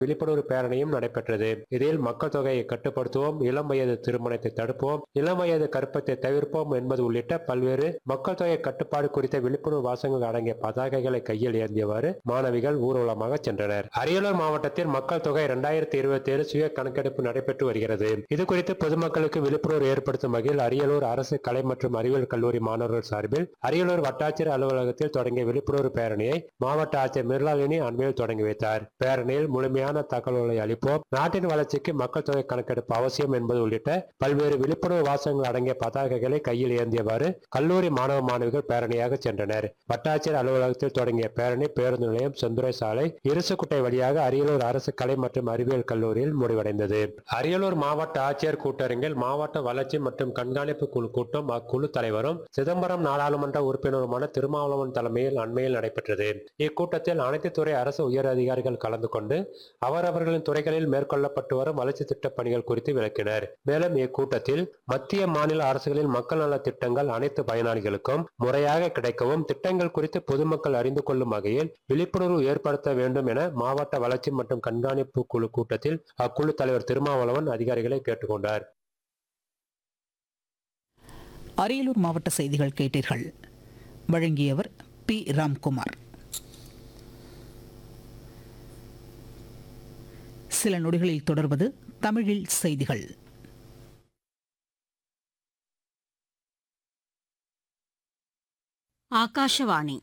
விழிப்புணர்வு பேரணியும் நடைபெற்றது இதில் மக்கள் தொகையை கட்டுப்படுத்துவோம் இளம் வயது திருமணத்தை தடுப்போம் இளம் வயது கற்பத்தை தவிர்ப்போம் என்பது உள்ளிட்ட பல்வேறு மக்கள் தொகை கட்டுப்பாடு குறித்த விழிப்புணர்வு வாசகங்கள் அடங்கிய பதாகைகளை கையில் ஏந்தியவாறு மாணவிகள் ஊர்வலமாக சென்றனர் அரியலூர் மாவட்டத்தில் மக்கள் தொகை இரண்டாயிரத்தி இருபத்தி ஏழு சுய கணக்கெடுப்பு நடைபெற்று வருகிறது இது குறித்து பொதுமக்களுக்கு விழிப்புணர்வு ஏற்படுத்தும் வகையில் அரியலூர் அரசு கலை மற்றும் அறிவியல் கல்லூரி மாணவர்கள் சார்பில் அரியலூர் வட்டாட்சியர் அலுவலகத்தில் தொடங்கிய விழிப்புணர்வு பேரணியை மாவட்ட ஆட்சியர் மிர்லாலினி அண்மையில் தொடங்கி வைத்தார் பேரணியில் முழுமையான தகவல்களை அளிப்போம் நாட்டின் வளர்ச்சிக்கு மக்கள் தொகை கணக்கெடுப்பு அவசியம் என்பது உள்ளிட்ட பல்வேறு விழிப்புணர்வு வாசகங்கள் அடங்கிய பதாகைகளை கையில் ஏந்தியவாறு கல்லூரி மாணவ மாணவிகள் பேரணியாக சென்றனர் வட்டாட்சியர் அலுவலகத்தில் தொடங்கிய பேரணி பேருந்து நிலையம் செந்துறை சாலை இருசுக்குட்டை வழியாக அரியலூர் அரசு கலை மற்றும் அறிவியல் கல்லூரியில் முடிவடைந்தது அரியலூர் மாவட்ட ஆட்சியர் கூட்டரங்கில் மாவட்ட வளர்ச்சி மற்றும் கண்காணிப்பு குழு கூட்டம் அக்குழு தலைவரும் சிதம்பரம் நாடாளுமன்ற உறுப்பினருமான திருமாவளவன் தலைமையில் அண்மையில் நடைபெற்றது இக்கூட்டத்தில் அனைத்து துறை அரசு உயர் அதிகாரிகள் கலந்து கொண்டு அவரவர்களின் துறைகளில் மேற்கொள்ளப்பட்டு வரும் வளர்ச்சி திட்டப் பணிகள் குறித்து விளக்கினர் மேலும் இக்கூட்டத்தில் மத்திய மாநில அரசுகளின் மக்கள் நல திட்டங்கள் அனைத்து பயனாளிகளுக்கும் முறையாக கிடைக்கவும் திட்டங்கள் குறித்து பொதுமக்கள் அறிந்து கொள்ளும் வகையில் விழிப்புணர்வு ஏற்படுத்த வேண்டும் என மாவட்ட வளர்ச்சி மற்றும் கண்காணிப்பு குழு கூட்டத்தில் அக்குழு தலைவர் திருமாவளவன் அதிகாரிகளை கேட்டுக்கொண்டார் அரியலூர் மாவட்ட செய்திகள் கேட்டீர்கள் வழங்கியவர் பி ராம்குமார் சில நொடிகளில் தொடர்வது தமிழில் செய்திகள் ಆಕಾಶವಾಣಿ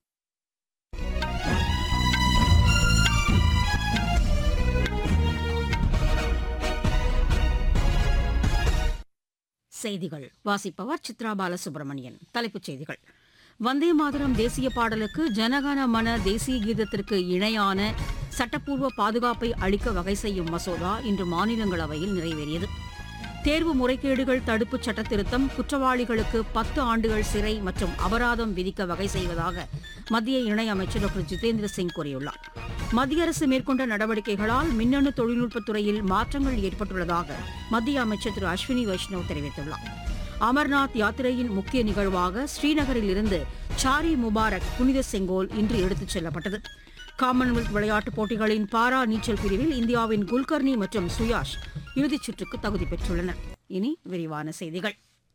செய்திகள் வாசிப்பவர் சித்ரா பாலசுப்ரமணியன் தலைப்புச் செய்திகள் வந்தே மாதரம் தேசிய பாடலுக்கு ஜனகன மன தேசிய கீதத்திற்கு இணையான சட்டப்பூர்வ பாதுகாப்பை அளிக்க வகை செய்யும் மசோதா இன்று மாநிலங்களவையில் நிறைவேறியது தேர்வு முறைகேடுகள் தடுப்புச் சட்ட திருத்தம் குற்றவாளிகளுக்கு பத்து ஆண்டுகள் சிறை மற்றும் அபராதம் விதிக்க வகை செய்வதாக மத்திய இணையமைச்சர் டாக்டர் ஜிதேந்திர சிங் கூறியுள்ளார் மத்திய அரசு மேற்கொண்ட நடவடிக்கைகளால் மின்னணு தொழில்நுட்பத் துறையில் மாற்றங்கள் ஏற்பட்டுள்ளதாக மத்திய அமைச்சர் திரு அஸ்வினி வைஷ்ணவ் தெரிவித்துள்ளார் அமர்நாத் யாத்திரையின் முக்கிய நிகழ்வாக ஸ்ரீநகரில் இருந்து சாரி முபாரக் புனித செங்கோல் இன்று எடுத்துச் செல்லப்பட்டது காமன்வெல்த் விளையாட்டுப் போட்டிகளின் பாரா நீச்சல் பிரிவில் இந்தியாவின் குல்கர்னி மற்றும் சுயாஷ் இறுதிச் சுற்றுக்கு தகுதி பெற்றுள்ளனர் இனி விரிவான செய்திகள்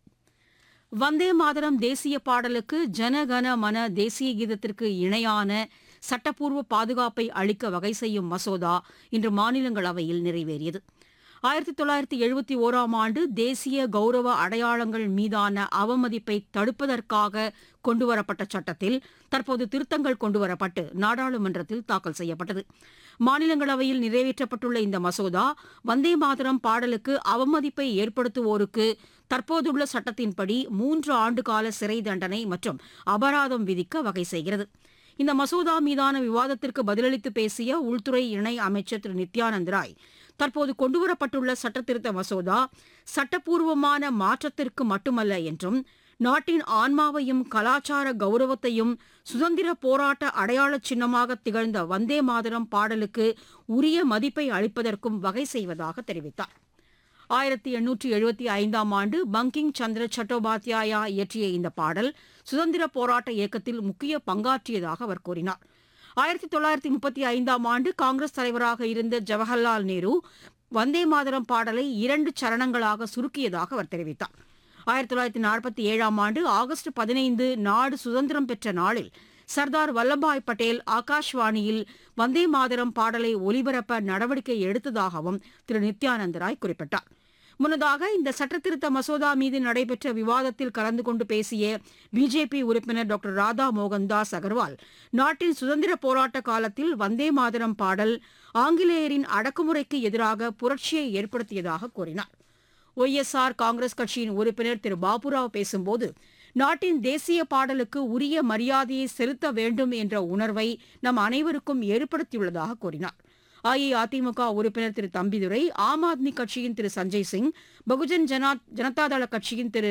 வந்தே மாதரம் தேசிய பாடலுக்கு ஜனகன மன தேசிய கீதத்திற்கு இணையான சட்டப்பூர்வ பாதுகாப்பை அளிக்க வகை செய்யும் மசோதா இன்று மாநிலங்களவையில் நிறைவேறியது ஆயிரத்தி தொள்ளாயிரத்தி எழுபத்தி ஓராம் ஆண்டு தேசிய கௌரவ அடையாளங்கள் மீதான அவமதிப்பை தடுப்பதற்காக கொண்டுவரப்பட்ட சட்டத்தில் தற்போது திருத்தங்கள் கொண்டுவரப்பட்டு நாடாளுமன்றத்தில் தாக்கல் செய்யப்பட்டது மாநிலங்களவையில் நிறைவேற்றப்பட்டுள்ள இந்த மசோதா வந்தே மாதரம் பாடலுக்கு அவமதிப்பை ஏற்படுத்துவோருக்கு தற்போதுள்ள சட்டத்தின்படி மூன்று ஆண்டுகால சிறை தண்டனை மற்றும் அபராதம் விதிக்க வகை செய்கிறது இந்த மசோதா மீதான விவாதத்திற்கு பதிலளித்து பேசிய உள்துறை இணை அமைச்சர் திரு நித்யானந்த் ராய் தற்போது கொண்டுவரப்பட்டுள்ள சட்டத்திருத்த மசோதா சட்டப்பூர்வமான மாற்றத்திற்கு மட்டுமல்ல என்றும் நாட்டின் ஆன்மாவையும் கலாச்சார கௌரவத்தையும் சுதந்திர போராட்ட அடையாள சின்னமாக திகழ்ந்த வந்தே மாதரம் பாடலுக்கு உரிய மதிப்பை அளிப்பதற்கும் வகை செய்வதாக தெரிவித்தார் ஆயிரத்தி எண்ணூற்றி எழுபத்தி ஐந்தாம் ஆண்டு பங்கிங் சந்திர சட்டோபாத்யாயா இயற்றிய இந்த பாடல் சுதந்திர போராட்ட இயக்கத்தில் முக்கிய பங்காற்றியதாக அவர் கூறினார் ஆயிரத்தி தொள்ளாயிரத்தி முப்பத்தி ஐந்தாம் ஆண்டு காங்கிரஸ் தலைவராக இருந்த ஜவஹர்லால் நேரு வந்தே மாதரம் பாடலை இரண்டு சரணங்களாக சுருக்கியதாக அவர் தெரிவித்தார் ஆயிரத்தி தொள்ளாயிரத்தி நாற்பத்தி ஏழாம் ஆண்டு ஆகஸ்ட் பதினைந்து நாடு சுதந்திரம் பெற்ற நாளில் சர்தார் வல்லபாய் பட்டேல் ஆகாஷ்வாணியில் வந்தே மாதரம் பாடலை ஒலிபரப்ப நடவடிக்கை எடுத்ததாகவும் திரு நித்யானந்த ராய் குறிப்பிட்டார் முன்னதாக இந்த சட்டத்திருத்த மசோதா மீது நடைபெற்ற விவாதத்தில் கலந்து கொண்டு பேசிய பிஜேபி உறுப்பினர் டாக்டர் ராதா மோகன்தாஸ் அகர்வால் நாட்டின் சுதந்திர போராட்ட காலத்தில் வந்தே மாதரம் பாடல் ஆங்கிலேயரின் அடக்குமுறைக்கு எதிராக புரட்சியை ஏற்படுத்தியதாக கூறினார் ஒய்எஸ்ஆர் காங்கிரஸ் கட்சியின் உறுப்பினர் திரு பாபுராவ் பேசும்போது நாட்டின் தேசிய பாடலுக்கு உரிய மரியாதையை செலுத்த வேண்டும் என்ற உணர்வை நம் அனைவருக்கும் ஏற்படுத்தியுள்ளதாக கூறினார் அஇஅதிமுக உறுப்பினர் திரு தம்பிதுரை ஆம் ஆத்மி கட்சியின் திரு சஞ்சய் சிங் பகுஜன் ஜனா ஜனதாதள கட்சியின் திரு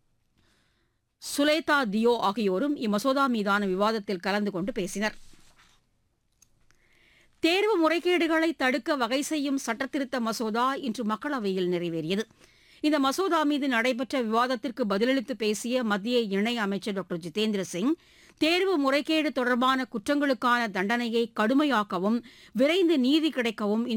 சுலேதா தியோ ஆகியோரும் இம்மசோதா மீதான விவாதத்தில் கலந்து கொண்டு பேசினர் தேர்வு முறைகேடுகளை தடுக்க வகை செய்யும் சட்டத்திருத்த மசோதா இன்று மக்களவையில் நிறைவேறியது இந்த மசோதா மீது நடைபெற்ற விவாதத்திற்கு பதிலளித்து பேசிய மத்திய இணை அமைச்சர் டாக்டர் ஜிதேந்திர சிங் தேர்வு முறைகேடு தொடர்பான குற்றங்களுக்கான தண்டனையை கடுமையாக்கவும் விரைந்து நீதி கிடைக்கவும்